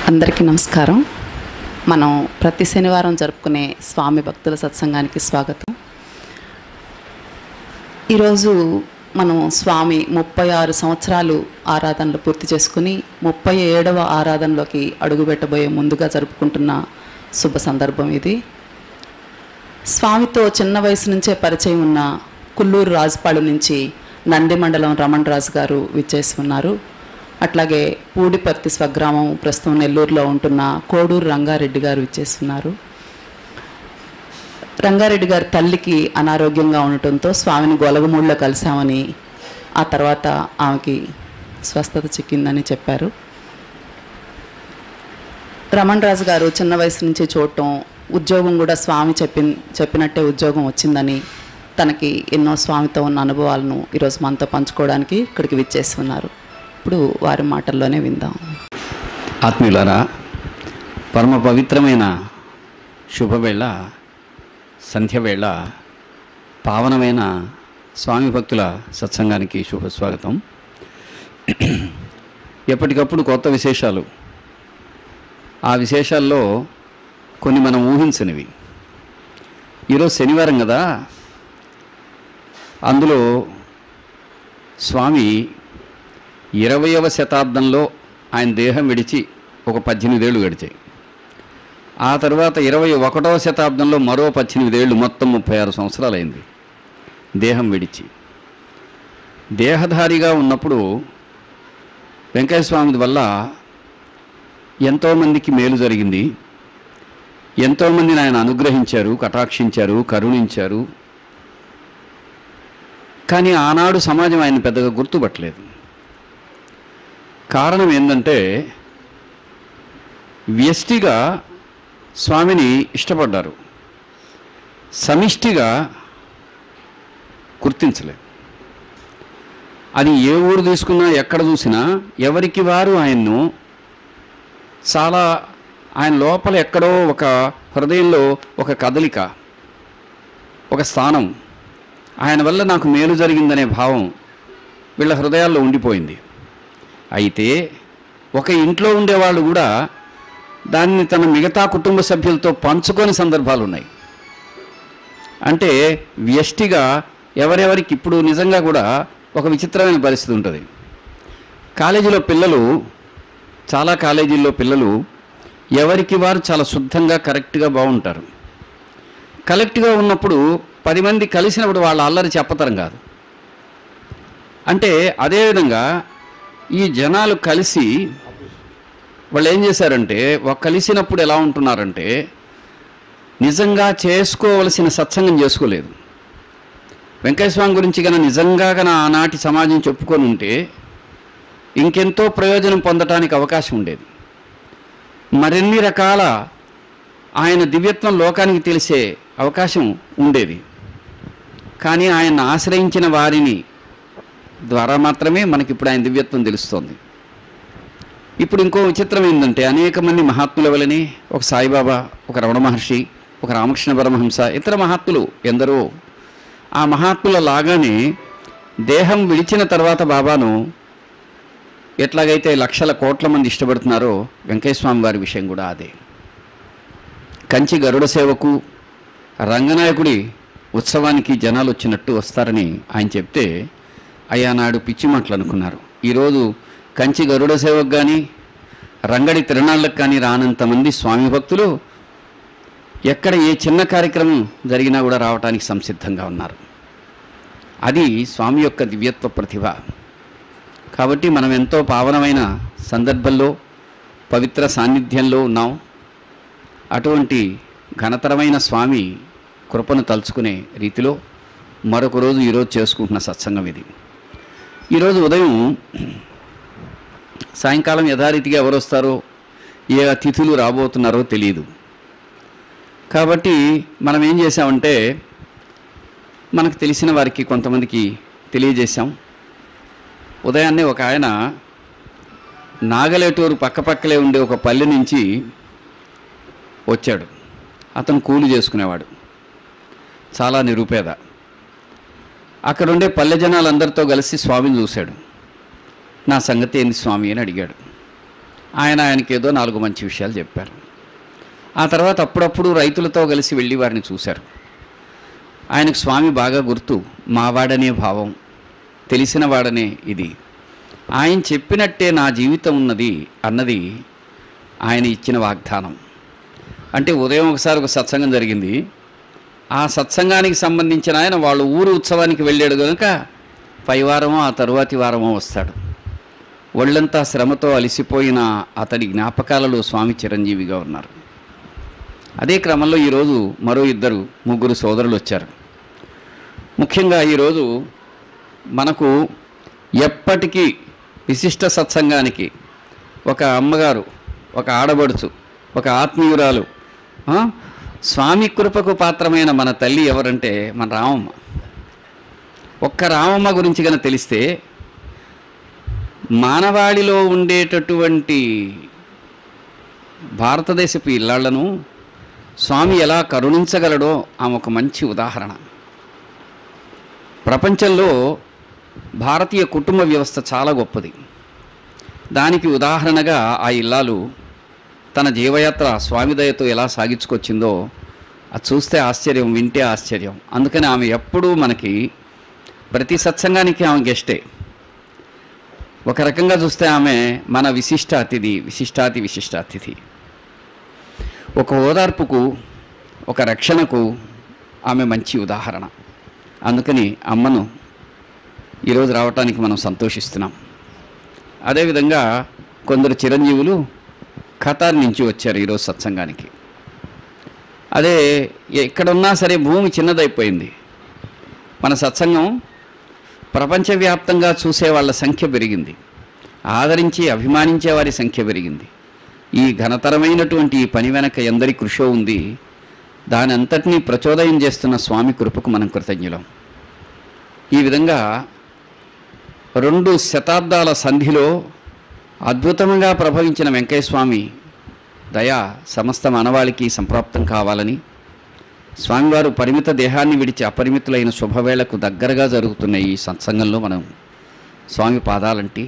అందరికీ నమస్కారం మనం ప్రతి శనివారం జరుపుకునే స్వామి భక్తుల సత్సంగానికి స్వాగతం ఈరోజు మనం స్వామి ముప్పై ఆరు సంవత్సరాలు ఆరాధనలు పూర్తి చేసుకుని ముప్పై ఏడవ ఆరాధనలోకి అడుగుపెట్టబోయే ముందుగా జరుపుకుంటున్న శుభ సందర్భం ఇది స్వామితో చిన్న వయసు నుంచే పరిచయం ఉన్న కుల్లూరు రాజుపాడు నుంచి నంది మండలం రమణ్ రాజు గారు విచ్చేసి ఉన్నారు అట్లాగే పూడిపర్తి స్వగ్రామం ప్రస్తుతం నెల్లూరులో ఉంటున్న కోడూరు రంగారెడ్డి గారు విచ్చేసి ఉన్నారు రంగారెడ్డి గారి తల్లికి అనారోగ్యంగా ఉండటంతో స్వామిని గొలగమూడిలో కలిశామని ఆ తర్వాత ఆమెకి స్వస్థత చిక్కిందని చెప్పారు రమణ్ రాజు గారు చిన్న వయసు నుంచి చూడటం ఉద్యోగం కూడా స్వామి చెప్పి చెప్పినట్టే ఉద్యోగం వచ్చిందని తనకి ఎన్నో స్వామితో ఉన్న అనుభవాలను ఈరోజు మనతో పంచుకోవడానికి ఇక్కడికి విచ్చేసి ఉన్నారు ఇప్పుడు వారి మాటల్లోనే విందాం ఆత్మీయులారా పరమ పవిత్రమైన శుభవేళ సంధ్యవేళ పావనమైన స్వామి భక్తుల సత్సంగానికి శుభస్వాగతం ఎప్పటికప్పుడు కొత్త విశేషాలు ఆ విశేషాల్లో కొన్ని మనం ఊహించనివి ఈరోజు శనివారం కదా అందులో స్వామి ఇరవయవ శతాబ్దంలో ఆయన దేహం విడిచి ఒక పద్దెనిమిదేళ్ళు గడిచాయి ఆ తర్వాత ఇరవై ఒకటవ శతాబ్దంలో మరో పద్దెనిమిదేళ్ళు మొత్తం ముప్పై ఆరు సంవత్సరాలైంది దేహం విడిచి దేహధారిగా ఉన్నప్పుడు వెంకయ్య స్వామి వల్ల ఎంతోమందికి మేలు జరిగింది ఎంతోమందిని ఆయన అనుగ్రహించారు కటాక్షించారు కరుణించారు కానీ ఆనాడు సమాజం ఆయన పెద్దగా గుర్తుపట్టలేదు కారణం ఏంటంటే వ్యష్టిగా స్వామిని ఇష్టపడ్డారు సమిష్టిగా గుర్తించలేదు అది ఏ ఊరు తీసుకున్నా ఎక్కడ చూసినా ఎవరికి వారు ఆయన్ను చాలా ఆయన లోపల ఎక్కడో ఒక హృదయంలో ఒక కదలిక ఒక స్థానం ఆయన వల్ల నాకు మేలు జరిగిందనే భావం వీళ్ళ హృదయాల్లో ఉండిపోయింది అయితే ఒక ఇంట్లో ఉండేవాళ్ళు కూడా దాన్ని తన మిగతా కుటుంబ సభ్యులతో పంచుకొని సందర్భాలు ఉన్నాయి అంటే వ్యష్టిగా ఎవరెవరికి ఇప్పుడు నిజంగా కూడా ఒక విచిత్రమైన పరిస్థితి ఉంటుంది కాలేజీలో పిల్లలు చాలా కాలేజీల్లో పిల్లలు ఎవరికి వారు చాలా శుద్ధంగా కరెక్ట్గా బాగుంటారు కరెక్ట్గా ఉన్నప్పుడు పది మంది కలిసినప్పుడు వాళ్ళ అల్లరి చెప్పతరం కాదు అంటే అదేవిధంగా ఈ జనాలు కలిసి వాళ్ళు ఏం చేశారంటే ఒక కలిసినప్పుడు ఎలా ఉంటున్నారంటే నిజంగా చేసుకోవలసిన సత్సంగం చేసుకోలేదు వెంకయ్య స్వామి గురించి కన్నా నిజంగా కన్నా ఆనాటి సమాజం చెప్పుకొని ఉంటే ఇంకెంతో ప్రయోజనం పొందటానికి అవకాశం ఉండేది మరిన్ని రకాల ఆయన దివ్యత్వం లోకానికి తెలిసే అవకాశం ఉండేది కానీ ఆయన ఆశ్రయించిన వారిని ద్వారా మాత్రమే మనకి ఇప్పుడు ఆయన దివ్యత్వం తెలుస్తోంది ఇప్పుడు ఇంకో విచిత్రం ఏంటంటే అనేక మంది మహాత్ముల వలనే ఒక సాయిబాబా ఒక రమణ మహర్షి ఒక రామకృష్ణ పరమహంస ఇతర మహాత్ములు ఎందరో ఆ మహాత్ముల లాగానే దేహం విడిచిన తర్వాత బాబాను ఎట్లాగైతే లక్షల కోట్ల మంది ఇష్టపడుతున్నారో వెంకయ్యస్వామి వారి విషయం కూడా అదే కంచి గరుడ సేవకు రంగనాయకుడి ఉత్సవానికి జనాలు వచ్చినట్టు వస్తారని ఆయన చెప్తే అయ్యా నాడు పిచ్చి మాటలు అనుకున్నారు ఈరోజు కంచి గరుడ సేవకు కానీ రంగడి తిరణాళ్ళకు కానీ రానంతమంది స్వామి భక్తులు ఎక్కడ ఏ చిన్న కార్యక్రమం జరిగినా కూడా రావడానికి సంసిద్ధంగా ఉన్నారు అది స్వామి యొక్క దివ్యత్వ ప్రతిభ కాబట్టి మనం ఎంతో పావనమైన సందర్భంలో పవిత్ర సాన్నిధ్యంలో ఉన్నాం అటువంటి ఘనతరమైన స్వామి కృపను తలుచుకునే రీతిలో మరొక రోజు ఈరోజు చేసుకుంటున్న సత్సంగం ఇది ఈరోజు ఉదయం సాయంకాలం యథారీతిగా ఎవరు వస్తారో ఏ అతిథులు రాబోతున్నారో తెలియదు కాబట్టి మనం ఏం చేసామంటే మనకు తెలిసిన వారికి కొంతమందికి తెలియజేశాం ఉదయాన్నే ఒక ఆయన నాగలేటూరు పక్కపక్కలే ఉండే ఒక పల్లె నుంచి వచ్చాడు అతను కూలి చేసుకునేవాడు చాలా నిరుపేద అక్కడ ఉండే పల్లె జనాలందరితో కలిసి స్వామిని చూశాడు నా సంగతి ఏంది స్వామి అని అడిగాడు ఆయన ఆయనకి ఏదో నాలుగు మంచి విషయాలు చెప్పారు ఆ తర్వాత అప్పుడప్పుడు రైతులతో కలిసి వెళ్ళి వారిని చూశారు ఆయనకు స్వామి బాగా గుర్తు మావాడనే భావం తెలిసిన వాడనే ఇది ఆయన చెప్పినట్టే నా జీవితం ఉన్నది అన్నది ఆయన ఇచ్చిన వాగ్దానం అంటే ఉదయం ఒకసారి ఒక సత్సంగం జరిగింది ఆ సత్సంగానికి సంబంధించిన ఆయన వాళ్ళ ఊరు ఉత్సవానికి వెళ్ళాడు కనుక పై వారమో ఆ తరువాతి వారమో వస్తాడు ఒళ్ళంతా శ్రమతో అలసిపోయిన అతడి జ్ఞాపకాలలో స్వామి చిరంజీవిగా ఉన్నారు అదే క్రమంలో ఈరోజు మరో ఇద్దరు ముగ్గురు సోదరులు వచ్చారు ముఖ్యంగా ఈరోజు మనకు ఎప్పటికీ విశిష్ట సత్సంగానికి ఒక అమ్మగారు ఒక ఆడబడుచు ఒక ఆత్మీయురాలు ఆ, స్వామి కృపకు పాత్రమైన మన తల్లి ఎవరంటే మన రామమ్మ ఒక్క రామమ్మ గురించి కనుక తెలిస్తే మానవాళిలో ఉండేటటువంటి భారతదేశపు ఇళ్లాళ్లను స్వామి ఎలా కరుణించగలడో ఆమె ఒక మంచి ఉదాహరణ ప్రపంచంలో భారతీయ కుటుంబ వ్యవస్థ చాలా గొప్పది దానికి ఉదాహరణగా ఆ ఇల్లాలు తన జీవయాత్ర స్వామి దయతో ఎలా సాగించుకొచ్చిందో అది చూస్తే ఆశ్చర్యం వింటే ఆశ్చర్యం అందుకని ఆమె ఎప్పుడూ మనకి ప్రతి సత్సంగానికి ఆమె గెస్టే ఒక రకంగా చూస్తే ఆమె మన విశిష్ట అతిథి విశిష్టాతి విశిష్ట అతిథి ఒక ఓదార్పుకు ఒక రక్షణకు ఆమె మంచి ఉదాహరణ అందుకని అమ్మను ఈరోజు రావటానికి మనం సంతోషిస్తున్నాం అదేవిధంగా కొందరు చిరంజీవులు ఖతార్ నుంచి వచ్చారు ఈరోజు సత్సంగానికి అదే ఎక్కడున్నా సరే భూమి చిన్నదైపోయింది మన సత్సంగం ప్రపంచవ్యాప్తంగా చూసే వాళ్ళ సంఖ్య పెరిగింది ఆదరించి అభిమానించే వారి సంఖ్య పెరిగింది ఈ ఘనతరమైనటువంటి ఈ పని వెనక ఎందరి కృషో ఉంది దాని అంతటినీ ప్రచోదయం చేస్తున్న స్వామి కృపకు మనం కృతజ్ఞులం ఈ విధంగా రెండు శతాబ్దాల సంధిలో అద్భుతంగా ప్రభవించిన వెంకయ్య స్వామి దయ సమస్త మానవాళికి సంప్రాప్తం కావాలని స్వామివారు పరిమిత దేహాన్ని విడిచి అపరిమితులైన శుభవేళకు దగ్గరగా జరుగుతున్న ఈ సత్సంగంలో మనం స్వామి పాదాలంటి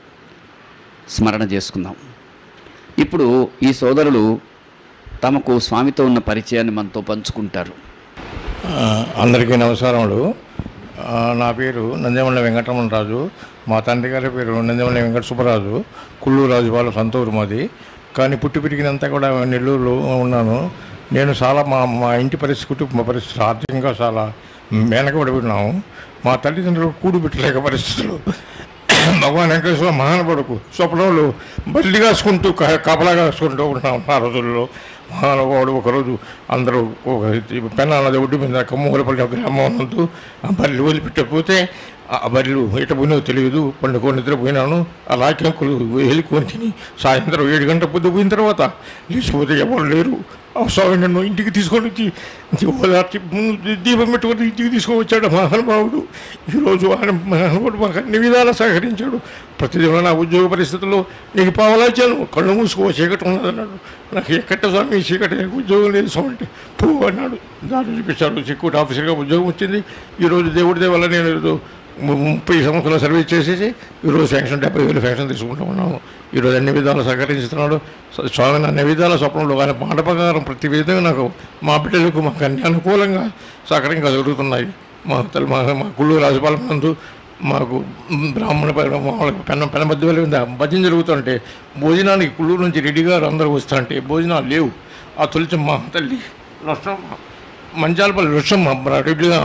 స్మరణ చేసుకుందాం ఇప్పుడు ఈ సోదరులు తమకు స్వామితో ఉన్న పరిచయాన్ని మనతో పంచుకుంటారు ఆ, అందరికీ నమస్కారములు ఆ, నా పేరు నందేమల్ల వెంకటరమణ రాజు మా తండ్రి గారి పేరు నందేమల్ల వెంకట సుబ్బరాజు కుల్లూరు రాజు వాళ్ళ సొంతూరు మాది కానీ పుట్టి పెరిగినంతా కూడా నెల్లూరులో ఉన్నాను నేను చాలా మా మా ఇంటి పరిస్థితి కుటుంబ పరిస్థితి ఆర్థికంగా చాలా వెనకబడి ఉన్నాము మా తల్లిదండ్రులు కూడు పెట్టలేక పరిస్థితులు భగవాన్ వెంకటేశ్వర మహానుభావుడుకు స్వప్నంలో బల్లి కాసుకుంటూ కా- కాపలా కాసుకుంటూ ఉన్నాం ఆ రోజుల్లో మహానుభావుడు ఒకరోజు అందరూ ఒక పెన్నా నది ఒడ్డు మీద కమ్మూలపల్లి ఒక గ్రామం నందు ఆ బల్లి వదిలిపెట్టకపోతే ఆ బల్లు ఎట పోయినో తెలియదు పండుకొని నిద్రపోయినాను ఆ లాక్యంకులు వెళ్ళుకొని తిని సాయంత్రం ఏడు గంటల పొద్దు పోయిన తర్వాత లేచిపోతే ఎవరు లేరు ఆ స్వామి నన్ను ఇంటికి తీసుకొని వచ్చి ఓదార్చి ముందు దీపం పెట్టుకొని ఇంటికి తీసుకొని వచ్చాడు మహానుభావుడు ఈరోజు ఆయన మహానుభావుడు మాకు అన్ని విధాలా సహకరించాడు ప్రతిదిన నా ఉద్యోగ పరిస్థితుల్లో నీకు పావలా ఇచ్చాను కళ్ళు మూసుకో చీకటి ఉన్నది అన్నాడు నాకు ఎక్కట స్వామి ఈ చీకటి నాకు ఉద్యోగం లేదు స్వామి అంటే పో అన్నాడు దాన్ని చూపించాడు సెక్యూరిటీ ఆఫీసర్గా ఉద్యోగం వచ్చింది ఈరోజు దేవుడి దయ వల్ల నేను ఈరోజు ము- ముప్పై సంవత్సరాలు సర్వీస్ చేసేసి ఈరోజు ఫ్యాక్షన్ డెబ్బై వేలు ఫ్యాక్షన్ తీసుకుంటూ ఉన్నాము ఈరోజు అన్ని విధాలు సహకరిస్తున్నాడు స్వ- స్వామి అన్ని విధాల స్వప్నంలో ఆయన మాట ప్రకారం ప్రతి విధంగా నాకు మా బిడ్డలకు మాకు అన్ని అనుకూలంగా సహకరంగా జరుగుతున్నాయి మా తల్లి మా మా కుళ్ళు రాజపాలెం నందు మాకు బ్రాహ్మణ ప- వాళ్ళకి పెన్న పెన్న మధ్య వెళ్ళి భజన జరుగుతుంటే భోజనానికి కుళ్ళూరు నుంచి రెడ్డి గారు అందరూ వస్తుంటే భోజనాలు లేవు ఆ తొలిచి మా తల్లి నష్టం మంచాలపల్లి వృక్షం రెడ్డిగా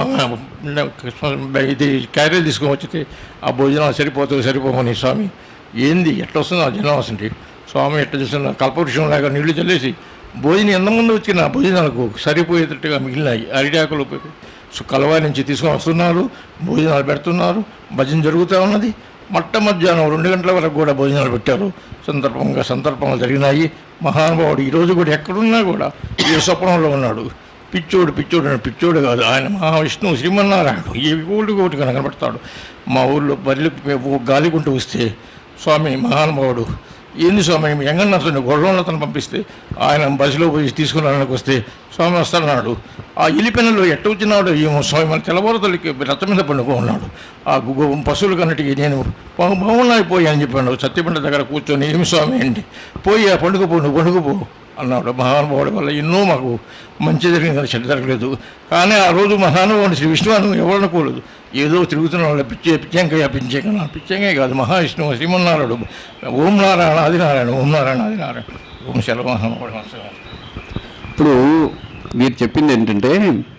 ఇది క్యారేజ్ తీసుకొని వచ్చితే ఆ భోజనాలు సరిపోతుంది సరిపోమని స్వామి ఏంది ఎట్లా వస్తుందో ఆ జనం వస్తుంది స్వామి ఎట్లా చూస్తున్నా కల్పవృక్షం లాగా నీళ్లు చల్లేసి భోజనం ఎంతమంది వచ్చిన భోజనాలకు సరిపోయేటట్టుగా మిగిలినాయి అరిటాకులు సో కలవా నుంచి తీసుకొని వస్తున్నారు భోజనాలు పెడుతున్నారు భజన జరుగుతూ ఉన్నది మట్ట మధ్యాహ్నం రెండు గంటల వరకు కూడా భోజనాలు పెట్టారు సందర్భంగా సందర్భంగా జరిగినాయి మహానుభావుడు ఈరోజు కూడా ఎక్కడున్నా కూడా ఏ స్వప్నంలో ఉన్నాడు పిచ్చోడు పిచ్చోడు అని పిచ్చోడు కాదు ఆయన మహావిష్ణువు శ్రీమన్నారాయణుడు ఏ ఊళ్ళకి ఒకటి కనబడతాడు మా ఊళ్ళో బర్రెలు గాలిగుంటూ వస్తే స్వామి మహానుభావుడు ఏంది స్వామి ఎంగన్న అతను గొడవలో అతను పంపిస్తే ఆయన బస్సులో పోయి తీసుకురావడానికి వస్తే స్వామి వస్తానన్నాడు ఆ ఇలిపెనలో ఎట్ట వచ్చినాడు ఏమో స్వామి మన తెల్లబోరతలకి రథం మీద పండుకో ఉన్నాడు ఆ గు- గు- పశువులు కన్నటికి నేను బా- బాగున్నాయి పోయి అని చెప్పాడు సత్యపిండ దగ్గర కూర్చొని ఏమి స్వామి అండి పోయి ఆ పండుగ పో నువ్వు పండుగ పో అన్నాడు మహానుభావుడి వల్ల ఎన్నో మాకు మంచి జరిగింది కానీ చెడ్డ జరగలేదు కానీ ఆ రోజు మహానుభావుడు శ్రీ విష్ణువాను ఎవరు అనుకోలేదు ఏదో తిరుగుతున్న వాళ్ళ పిచ్చే పిచ్చంకయ్య పిచ్చేకన్నా పిచ్చంకయ్య కాదు మహావిష్ణువు శ్రీమన్నారాయణుడు ఓం నారాయణ ఆదినారాయణ ఓం నారాయణ ఆదినారాయణ ఓం శల మహానుభావుడు నమస్కారం. ఇప్పుడు మీరు చెప్పింది ఏంటంటే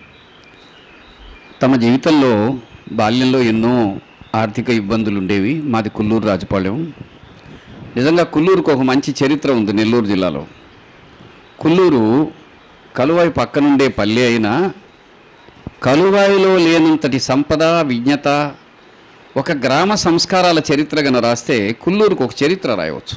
తమ జీవితంలో బాల్యంలో ఎన్నో ఆర్థిక ఇబ్బందులు ఉండేవి మాది కుల్లూరు రాజపాళెం నిజంగా కుల్లూరుకు ఒక మంచి చరిత్ర ఉంది నెల్లూరు జిల్లాలో కుల్లూరు కలువాయి పక్కనుండే పల్లె అయినా కలువాయిలో లేనంతటి సంపద విజ్ఞత ఒక గ్రామ సంస్కారాల చరిత్ర గన రాస్తే కుల్లూరుకు ఒక చరిత్ర రాయవచ్చు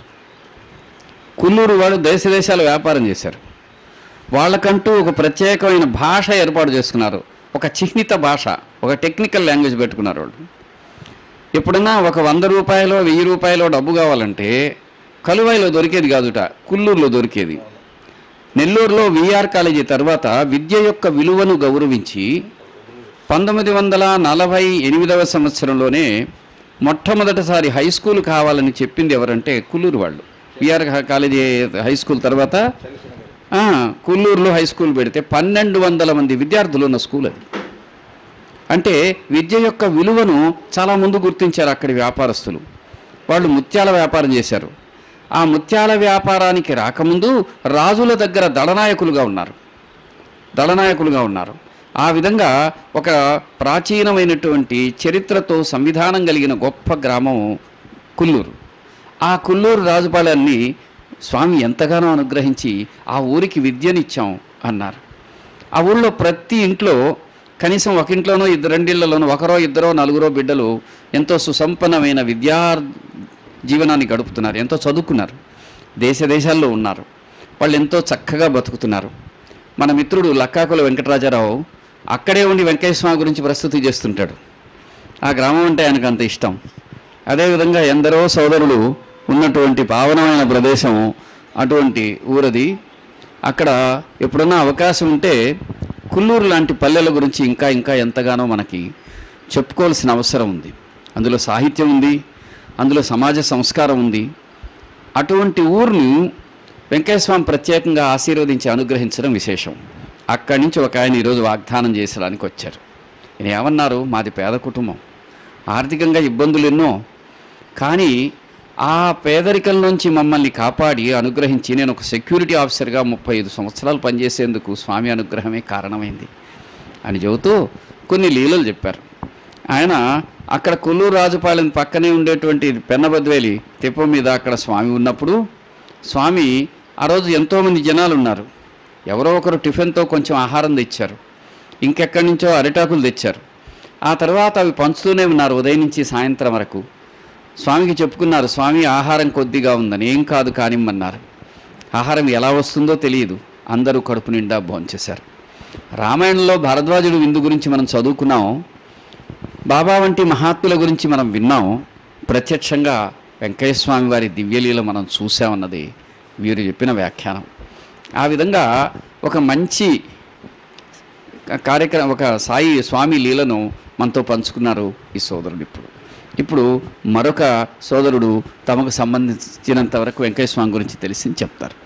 కుల్లూరు వాళ్ళు దేశ దేశాల వ్యాపారం చేశారు వాళ్ళకంటూ ఒక ప్రత్యేకమైన భాష ఏర్పాటు చేసుకున్నారు ఒక చిహ్నిత భాష ఒక టెక్నికల్ లాంగ్వేజ్ పెట్టుకున్నారు వాళ్ళు ఎప్పుడన్నా ఒక వంద రూపాయలో వెయ్యి రూపాయలో డబ్బు కావాలంటే కలువాయిలో దొరికేది కాదుట కుల్లూరులో దొరికేది నెల్లూరులో విఆర్ కాలేజీ తర్వాత విద్య యొక్క విలువను గౌరవించి పంతొమ్మిది వందల నలభై ఎనిమిదవ సంవత్సరంలోనే మొట్టమొదటిసారి హై స్కూల్ కావాలని చెప్పింది ఎవరంటే కుల్లూరు వాళ్ళు విఆర్ కాలేజీ హై స్కూల్ తర్వాత ఆ, కుల్లూరులో హై స్కూల్ పెడితే పన్నెండు వందల మంది విద్యార్థులు ఉన్న స్కూల్ అది అంటే విద్య యొక్క విలువను చాలా ముందు గుర్తించారు అక్కడి వ్యాపారస్తులు వాళ్ళు ముత్యాల వ్యాపారం చేశారు ఆ ముత్యాల వ్యాపారానికి రాకముందు రాజుల దగ్గర దళనాయకులుగా ఉన్నారు దళనాయకులుగా ఉన్నారు ఆ విధంగా ఒక ప్రాచీనమైనటువంటి చరిత్రతో సంవిధానం కలిగిన గొప్ప గ్రామం కుల్లూరు ఆ కుల్లూరు రాజుపాలెన్ని స్వామి ఎంతగానో అనుగ్రహించి ఆ ఊరికి విద్యనిచ్చాం అన్నారు ఆ ఊళ్ళో ప్రతి ఇంట్లో కనీసం ఒక ఇంట్లోనో ఇద్దరు రెండిళ్లలోనో ఒకరో ఇద్దరో నలుగురో బిడ్డలు ఎంతో సుసంపన్నమైన విద్యా జీవనాన్ని గడుపుతున్నారు ఎంతో చదువుకున్నారు దేశ దేశాల్లో ఉన్నారు వాళ్ళు ఎంతో చక్కగా బతుకుతున్నారు మన మిత్రుడు లక్కాకుల వెంకటరాజారావు అక్కడే ఉండి వెంకటేశ్వర స్వామి గురించి ప్రస్తుతి చేస్తుంటాడు ఆ గ్రామం అంటే ఆయనకు అంత ఇష్టం అదేవిధంగా ఎందరో సోదరులు ఉన్నటువంటి పావనమైన ప్రదేశం అటువంటి ఊరది అక్కడ ఎప్పుడన్నా అవకాశం ఉంటే కుల్లూరు లాంటి పల్లెల గురించి ఇంకా ఇంకా ఎంతగానో మనకి చెప్పుకోవాల్సిన అవసరం ఉంది అందులో సాహిత్యం ఉంది అందులో సమాజ సంస్కారం ఉంది అటువంటి ఊరిని వెంకటస్వామి ప్రత్యేకంగా ఆశీర్వదించి అనుగ్రహించడం విశేషం అక్కడి నుంచి ఒక ఆయన ఈరోజు వాగ్దానం చేసడానికి వచ్చారు ఈయన ఏమన్నారు మాది పేద కుటుంబం ఆర్థికంగా ఇబ్బందులు ఎన్నో కానీ ఆ పేదరికం నుంచి మమ్మల్ని కాపాడి అనుగ్రహించి నేను ఒక సెక్యూరిటీ ఆఫీసర్గా ముప్పై ఐదు సంవత్సరాలు పనిచేసేందుకు స్వామి అనుగ్రహమే కారణమైంది అని చెబుతూ కొన్ని లీలలు చెప్పారు ఆయన అక్కడ కొల్లూరు రాజుపాలెం పక్కనే ఉండేటువంటి పెన్నబద్వేలి తెప్ప మీద అక్కడ స్వామి ఉన్నప్పుడు స్వామి ఆ రోజు ఎంతోమంది జనాలు ఉన్నారు ఎవరో ఒకరు టిఫిన్తో కొంచెం ఆహారం తెచ్చారు ఇంకెక్కడి నుంచో అరిటాకులు తెచ్చారు ఆ తర్వాత అవి పంచుతూనే ఉన్నారు ఉదయం నుంచి సాయంత్రం వరకు స్వామికి చెప్పుకున్నారు స్వామి ఆహారం కొద్దిగా ఉందని ఏం కాదు కానిమ్మన్నారు ఆహారం ఎలా వస్తుందో తెలియదు అందరూ కడుపు నిండా భోంచేశారు రామాయణంలో భరద్వాజుడు విందు గురించి మనం చదువుకున్నాం బాబా వంటి మహాత్ముల గురించి మనం విన్నాం ప్రత్యక్షంగా వెంకయ్య స్వామి వారి దివ్యలీల మనం చూసామన్నది వీరు చెప్పిన వ్యాఖ్యానం ఆ విధంగా ఒక మంచి కార్యక్రమం ఒక సాయి స్వామి లీలను మనతో పంచుకున్నారు ఈ సోదరుడు ఇప్పుడు ఇప్పుడు మరొక సోదరుడు తమకు సంబంధించినంత వరకు వెంకయ్య స్వామి గురించి తెలిసి చెప్తారు